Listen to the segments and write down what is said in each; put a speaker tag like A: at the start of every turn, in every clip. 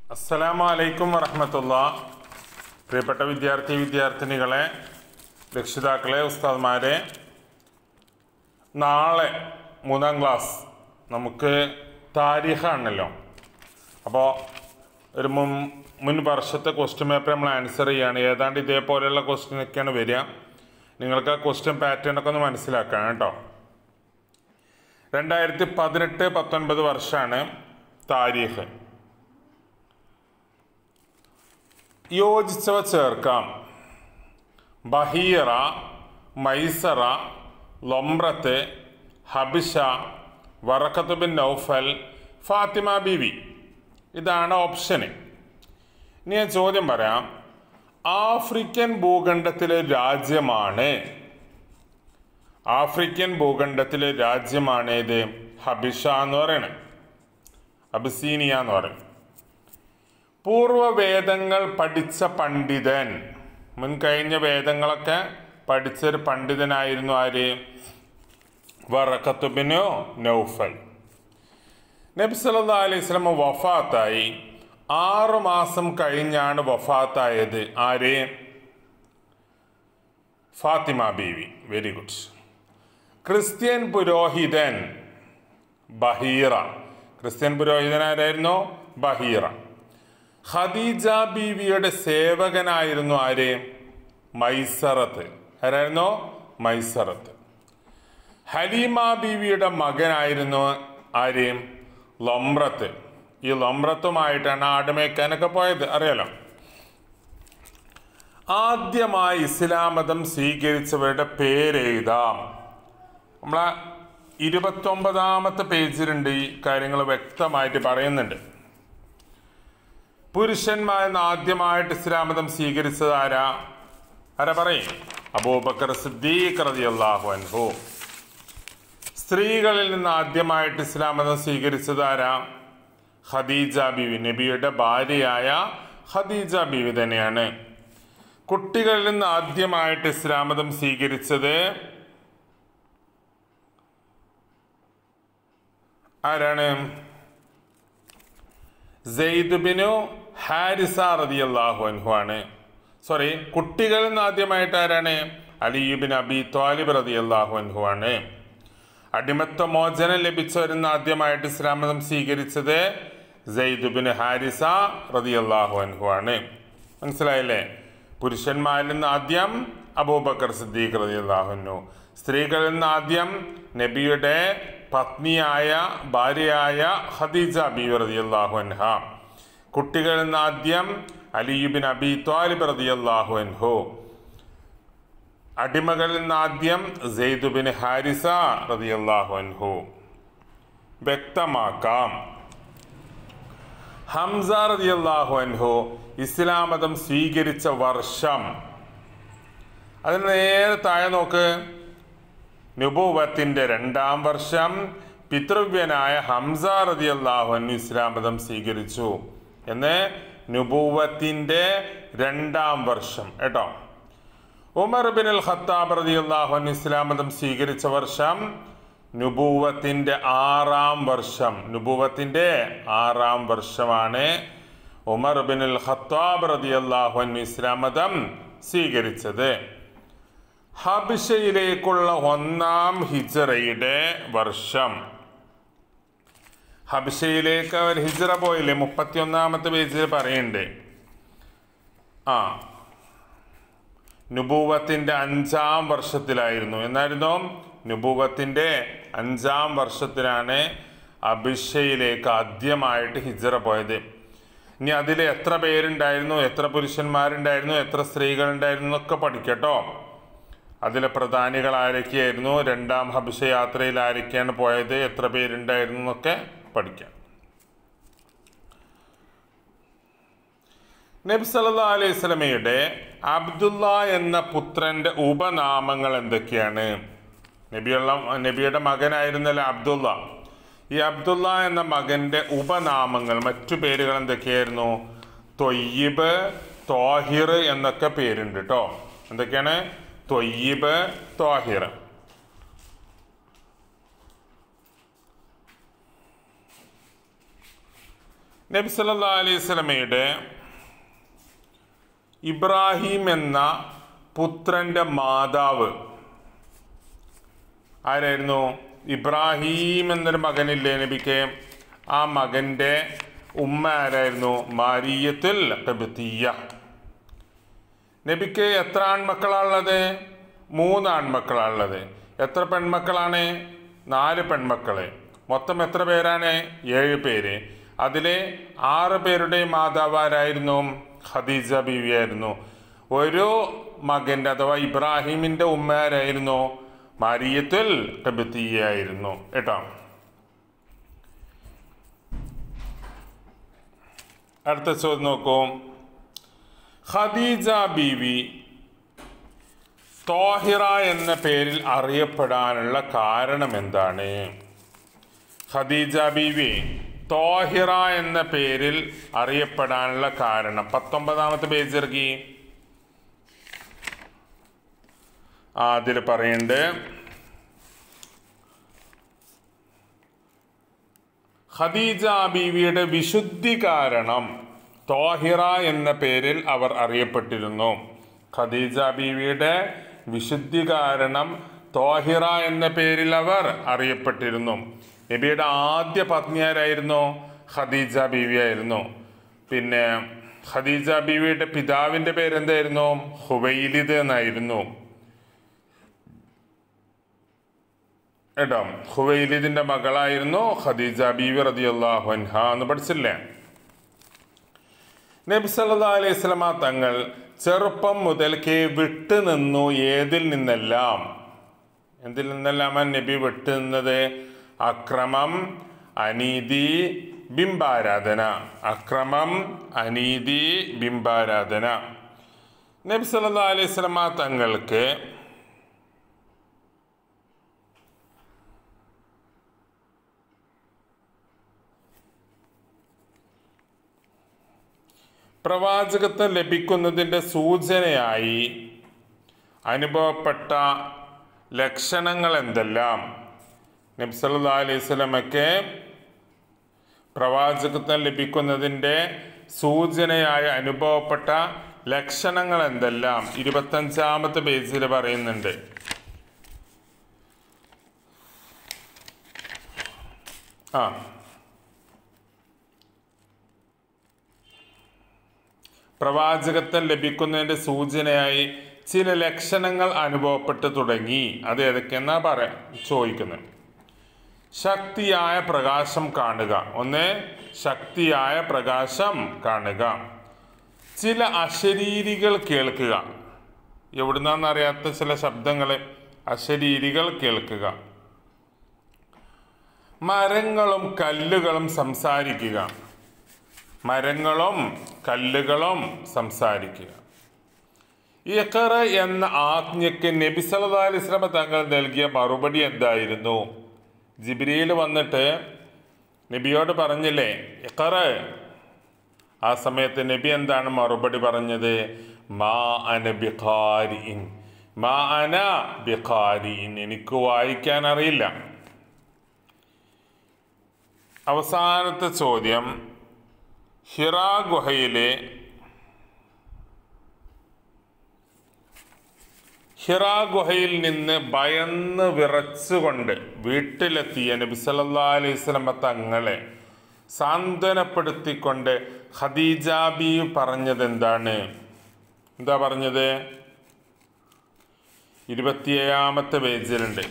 A: അസ്സലാമു അലൈക്കും വറഹമത്തുള്ള പ്രിയപ്പെട്ട വിദ്യാർത്ഥി വിദ്യാർത്ഥിനികളെ രക്ഷിതാക്കളെ ഉസ്താദ്മാരെ നാളെ മൂന്നാം ക്ലാസ് നമുക്ക് താരീഖാണല്ലോ അപ്പോൾ ഒരു മുൻ മുൻ വർഷത്തെ ക്വസ്റ്റ്യൻ പേപ്പർ നമ്മൾ ആൻസർ ചെയ്യുകയാണ് ഏതാണ്ട് ഇതേപോലെയുള്ള ക്വസ്റ്റ്യനൊക്കെയാണ് വരിക നിങ്ങൾക്ക് ആ ക്വസ്റ്റ്യൻ പാറ്റേൺ ഒക്കെ ഒന്ന് മനസ്സിലാക്കാം കേട്ടോ രണ്ടായിരത്തി പതിനെട്ട് പത്തൊൻപത് വർഷമാണ് താരീഖ് യോജിച്ചവ ചേർക്കാം ബഹീറ മൈസറ ലൊമ്രത്ത് ഹബിഷ വറക്കത്ത് ബിൻ നൗഫൽ ഫാത്തിമ ബീവി ഇതാണ് ഓപ്ഷന് ഇനി ഞാൻ ചോദ്യം പറയാം ആഫ്രിക്കൻ ഭൂഖണ്ഡത്തിലെ രാജ്യമാണ് ആഫ്രിക്കൻ ഭൂഖണ്ഡത്തിലെ രാജ്യമാണ് ഇത് ഹബിഷ എന്ന് പറയുന്നത് അബിസീനിയ എന്ന് പറയുന്നത് പൂർവവേദങ്ങൾ പഠിച്ച പണ്ഡിതൻ മുൻകഴിഞ്ഞ വേദങ്ങളൊക്കെ പഠിച്ചൊരു പണ്ഡിതനായിരുന്നു ആര് വറക്കത്തുബിനു നൗഫൽ നബി സല്ലാ അലൈഹി സ്വലമ വഫാത്തായി ആറു മാസം കഴിഞ്ഞാണ് വഫാത്തായത് ആര് Fatima Beevi very good Christian പുരോഹിതൻ ബഹീറ ക്രിസ്ത്യൻ പുരോഹിതൻ ആരായിരുന്നു ബഹീറ ഖദീജ ബീവിയുടെ സേവകനായിരുന്നു ആര് മൈസറത്ത് ആരായിരുന്നു മൈസറത്ത് ഹലീമ ബീവിയുടെ മകനായിരുന്നു ആര് ലൊമ്രത്ത് ഈ ലൊമ്രത്തുമായിട്ടാണ് ആടുമേക്കാനൊക്കെ പോയത് അറിയാലോ ആദ്യമായി ഇസ്ലാം മതം സ്വീകരിച്ചവരുടെ പേരെഴുതാം നമ്മളെ ഇരുപത്തൊമ്പതാമത്തെ പേജിലുണ്ട് ഈ കാര്യങ്ങൾ വ്യക്തമായിട്ട് പറയുന്നുണ്ട് പുരുഷന്മാരെന്ന് ആദ്യമായിട്ട് ഇസ്ലാം മതം സ്വീകരിച്ചത് ആരാ ആരാ പറയും അബൂബക്കർ സിദ്ദീഖ് റളിയല്ലാഹു അൻഹു സ്ത്രീകളിൽ നിന്ന് ആദ്യമായിട്ട് ഇസ്ലാം മതം സ്വീകരിച്ചത് ആരാ ഖദീജ ബീവി നബിയുടെ ഭാര്യയായ ഖദീജ ബീവി തന്നെയാണ് കുട്ടികളിൽ നിന്ന് ആദ്യമായിട്ട് ഇസ്ലാം മതം സ്വീകരിച്ചത് ആരാണ് സെയ്ദുബിനു ഹാരിസ റതിയല്ലാഹു അൻഹു ആണ് സോറി കുട്ടികളിൽ നിന്ന് ആദ്യമായിട്ട് ആരാണ് അലിയുബിൻ അബി ത്വാലിബ് റതിയല്ലാഹു അൻഹു ആണ് അടിമത്വ മോചനം ലഭിച്ചവരെന്ന് ആദ്യമായിട്ട് ഇസ്ലാം മതം സ്വീകരിച്ചത് സെയ്ദുബിൻ ഹാരിസ റതിയല്ലാഹു അൻഹു ആണ് മനസ്സിലായില്ലേ പുരുഷന്മാരിൽ നിന്ന് ആദ്യം അബൂബക്കർ സിദ്ദീഖ് റതിയല്ലാഹു അൻഹു സ്ത്രീകളിൽ നിന്ന് ആദ്യം നബിയുടെ പത്നിയായ ഭാര്യയായ ഖദീജ ബീവി റളിയല്ലാഹു അൻഹ കുട്ടികളിൽ നിന്ന് ആദ്യം അലിയുബിൻ അബി ത്വാലിബ് റളിയല്ലാഹു അൻഹു അടിമകളിൽ നിന്ന് ആദ്യം സെയ്ദുബിൻ ഹാരിസ റളിയല്ലാഹു അൻഹു വ്യക്തമാക്കാം ഹംസ റളിയല്ലാഹു അൻഹു ഇസ്ലാം മതം സ്വീകരിച്ച വർഷം അതിന് നേരെ താഴെ നോക്ക് നുബൂവത്തിന്റെ രണ്ടാം വർഷം പിതൃവ്യനായ ഹംസ റതി അള്ളാഹുനു ഇസ്ലാം മതം സ്വീകരിച്ചു എന്ന് നുബൂവത്തിന്റെ രണ്ടാം വർഷം കേട്ടോ ഉമർ ബിൻ അൽ ഖത്താബ് റതി അള്ളാഹുനു ഇസ്ലാം മതം സ്വീകരിച്ച വർഷം നുബൂവത്തിന്റെ ആറാം വർഷം നുബൂവത്തിന്റെ ആറാം വർഷമാണ് ഉമർ ബിൻ അൽ ഖത്താബ് റതി അള്ളാഹുനു ഇസ്ലാം മതം സ്വീകരിച്ചത് ഹബിഷയിലേക്കുള്ള ഒന്നാം ഹിജറയുടെ വർഷം ഹബിഷയിലേക്ക് അവർ ഹിജറ പോയില്ലേ മുപ്പത്തി ഒന്നാമത്തെ പേജിൽ പറയുന്നുണ്ട് ആ നുബൂവത്തിന്റെ അഞ്ചാം വർഷത്തിലായിരുന്നു എന്നായിരുന്നു നുബൂവത്തിന്റെ അഞ്ചാം വർഷത്തിലാണ് അഭിഷയിലേക്ക് ആദ്യമായിട്ട് ഹിജറ പോയത് ഇനി അതിൽ എത്ര പേരുണ്ടായിരുന്നു എത്ര പുരുഷന്മാരുണ്ടായിരുന്നു എത്ര സ്ത്രീകളുണ്ടായിരുന്നു എന്നൊക്കെ പഠിക്കട്ടോ അതിലെ പ്രധാനികൾ ആരൊക്കെയായിരുന്നു രണ്ടാം ഹബിഷ യാത്രയിൽ ആരൊക്കെയാണ് പോയത് എത്ര പേരുണ്ടായിരുന്നു എന്നൊക്കെ പഠിക്കാം നബി സല്ലാ അലൈഹി സ്വലമയുടെ അബ്ദുള്ള എന്ന പുത്രന്റെ ഉപനാമങ്ങൾ എന്തൊക്കെയാണ് നബിയുള്ള നബിയുടെ മകനായിരുന്നല്ലോ അബ്ദുള്ള ഈ അബ്ദുള്ള എന്ന മകന്റെ ഉപനാമങ്ങൾ മറ്റു പേരുകൾ എന്തൊക്കെയായിരുന്നു തൊയ്യിബ് തോഹിർ എന്നൊക്കെ പേരുണ്ട് കേട്ടോ എന്തൊക്കെയാണ് തൊയ്യിബ് തോഹിർ നബി സല്ലാ അലൈഹി സ്വലമയുടെ ഇബ്രാഹിം എന്ന പുത്രന്റെ മാതാവ് ആരായിരുന്നു ഇബ്രാഹിം എന്നൊരു മകനില്ലേ നബിക്ക് ആ മകന്റെ ഉമ്മ ആരായിരുന്നു മാരിയത്തുൽ കബിത്തിയ നബിക്ക് എത്ര ആൺമക്കളാണുള്ളത് മൂന്ന് ആൺമക്കളാണുള്ളത് എത്ര പെൺമക്കളാണ് നാല് പെൺമക്കള് മൊത്തം എത്ര പേരാണ് ഏഴ് പേര് അതിലെ ആറ് പേരുടെ മാതാവ് ആരായിരുന്നു ഖദീജ ബീവി ആയിരുന്നു ഒരു മകൻ്റെ അഥവാ ഇബ്രാഹിമിൻ്റെ ഉമ്മ ആരായിരുന്നു മാരിയത്തുൽ കബിത്തിയ ആയിരുന്നു കേട്ടോ അടുത്ത ചോദ്യം നോക്കൂ ഖദീജ ബീവി തോഹിറ എന്ന പേരിൽ അറിയപ്പെടാനുള്ള കാരണം എന്താണ് ഖദീജ ബീവി തോഹിറ എന്ന പേരിൽ അറിയപ്പെടാനുള്ള കാരണം പത്തൊമ്പതാമത്തെ പേജ് ഇറക്കി ആ അതിൽ പറയുന്നുണ്ട് ഖദീജ ബീവിയുടെ വിശുദ്ധി കാരണം തോഹിറ എന്ന പേരിൽ അവർ അറിയപ്പെട്ടിരുന്നു ഖദീജ ബീവിയുടെ വിശുദ്ധി കാരണം തോഹിറ എന്ന പേരിൽ അവർ അറിയപ്പെട്ടിരുന്നു നബിയുടെ ആദ്യ പത്നിയാരായിരുന്നു ഖദീജ ബീവി ആയിരുന്നു പിന്നെ ഖദീജ ബീവിയുടെ പിതാവിൻ്റെ പേരെന്തായിരുന്നു ഹുബൈലിദ് എന്നായിരുന്നു കേട്ടോ ഹുവൈലിദിന്റെ മകളായിരുന്നു ഖദീജ ബീവി റളിയല്ലാഹു അൻഹ എന്ന് പഠിച്ചില്ലേ നബി സല്ലല്ലാഹു അലൈഹി വസല്ലമ തങ്ങൾ ചെറുപ്പം മുതൽക്കേ വിട്ടു നിന്നു ഏതിൽ നിന്നെല്ലാം എന്തിൽ നിന്നെല്ലാമാണ് നബി വിട്ടു നിന്നത് അക്രമം അനീതി ബിംബാരാധന അക്രമം അനീതി ബിംബാരാധന നബി സല്ലല്ലാഹു അലൈഹി വസല്ലമ തങ്ങൾക്ക് പ്രവാചകത്വം ലഭിക്കുന്നതിൻ്റെ സൂചനയായി അനുഭവപ്പെട്ട ലക്ഷണങ്ങൾ എന്തെല്ലാം നബ്സല്ലാ അലൈഹി സ്വലമയ്ക്ക് പ്രവാചകത്വം ലഭിക്കുന്നതിൻ്റെ സൂചനയായി അനുഭവപ്പെട്ട ലക്ഷണങ്ങൾ എന്തെല്ലാം ഇരുപത്തഞ്ചാമത്തെ പേജിൽ പറയുന്നുണ്ട് ആ പ്രവാചകത്വം ലഭിക്കുന്നതിൻ്റെ സൂചനയായി ചില ലക്ഷണങ്ങൾ അനുഭവപ്പെട്ടു തുടങ്ങി അത് ഏതൊക്കെയെന്നാ പറയാം ചോദിക്കുന്നത് ശക്തിയായ പ്രകാശം കാണുക ഒന്ന് ശക്തിയായ പ്രകാശം കാണുക ചില അശരീരികൾ കേൾക്കുക എവിടുന്നാന്നറിയാത്ത ചില ശബ്ദങ്ങൾ അശരീരികൾ കേൾക്കുക മരങ്ങളും കല്ലുകളും സംസാരിക്കുക മരങ്ങളും കല്ലുകളും സംസാരിക്കുക ഇഖറ എന്ന ആജ്ഞയ്ക്ക് നബി സല്ലല്ലാഹു അലൈഹി വസല്ലം തങ്ങൾ നൽകിയ മറുപടി എന്തായിരുന്നു ജിബ്രീൽ വന്നിട്ട് നബിയോട് പറഞ്ഞില്ലേ ഇഖറ ആ സമയത്ത് നബി എന്താണ് മറുപടി പറഞ്ഞത് മാ അന ബിഖാരിൻ മാ അന ബിഖാരിൻ എനിക്ക് വായിക്കാൻ അറിയില്ല അവസാനത്തെ ചോദ്യം ഹിറാ ഗുഹയിലെ ഹിറാ ഗുഹയിൽ നിന്ന് ഭയന്ന് വിറച്ചുകൊണ്ട് വീട്ടിലെത്തിയ നബി സല്ലല്ലാഹു അലൈഹി വസല്ലമ തങ്ങളെ സാന്ത്വനപ്പെടുത്തിക്കൊണ്ട് ഖദീജ ബി പറഞ്ഞത് എന്താണ് എന്താ പറഞ്ഞത് ഇരുപത്തിയേഴാമത്തെ പേജിലുണ്ട്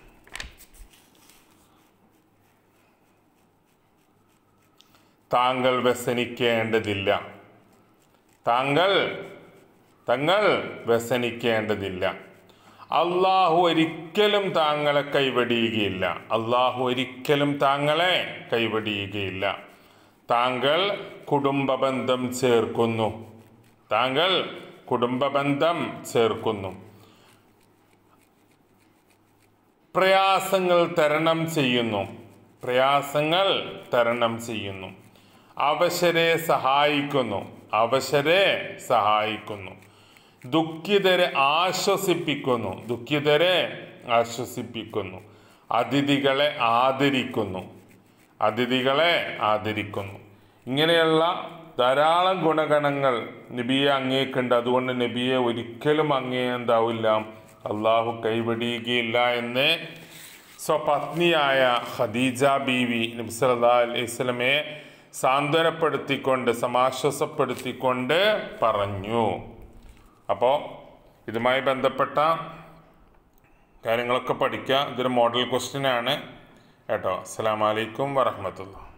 A: താങ്കൾ വ്യസനിക്കേണ്ടതില്ല താങ്കൾ തങ്ങൾ വ്യസനിക്കേണ്ടതില്ല അള്ളാഹു ഒരിക്കലും താങ്കളെ കൈവടിയുകയില്ല അള്ളാഹു ഒരിക്കലും താങ്കളെ കൈവടിയുകയില്ല താങ്കൾ കുടുംബബന്ധം ചേർക്കുന്നു താങ്കൾ കുടുംബബന്ധം ചേർക്കുന്നു പ്രയാസങ്ങൾ തരണം ചെയ്യുന്നു പ്രയാസങ്ങൾ തരണം ചെയ്യുന്നു അവശരെ സഹായിക്കുന്നു അവശരെ സഹായിക്കുന്നു ദുഃഖിതരെ ആശ്വസിപ്പിക്കുന്നു ദുഃഖിതരെ ആശ്വസിപ്പിക്കുന്നു അതിഥികളെ ആദരിക്കുന്നു അതിഥികളെ ആദരിക്കുന്നു ഇങ്ങനെയുള്ള ധാരാളം ഗുണഗണങ്ങൾ നബിയെ അങ്ങേക്കുണ്ട് അതുകൊണ്ട് നബിയെ ഒരിക്കലും അങ്ങേ എന്താവില്ല അള്ളാഹു കൈവടിയുകയില്ല എന്ന് സ്വപത്നിയായ ഖദീജ ബീവി നബി സല്ലല്ലാഹു അലൈഹി വസല്ലമയെ സാന്ത്വനപ്പെടുത്തിക്കൊണ്ട് സമാശ്വസപ്പെടുത്തിക്കൊണ്ട് പറഞ്ഞു അപ്പോൾ ഇതുമായി ബന്ധപ്പെട്ട കാര്യങ്ങളൊക്കെ പഠിക്കുക ഇതൊരു മോഡൽ ക്വസ്റ്റ്യൻ ആണ് കേട്ടോ അസ്സലാമു അലൈക്കും വറഹ്മത്തുള്ളാഹി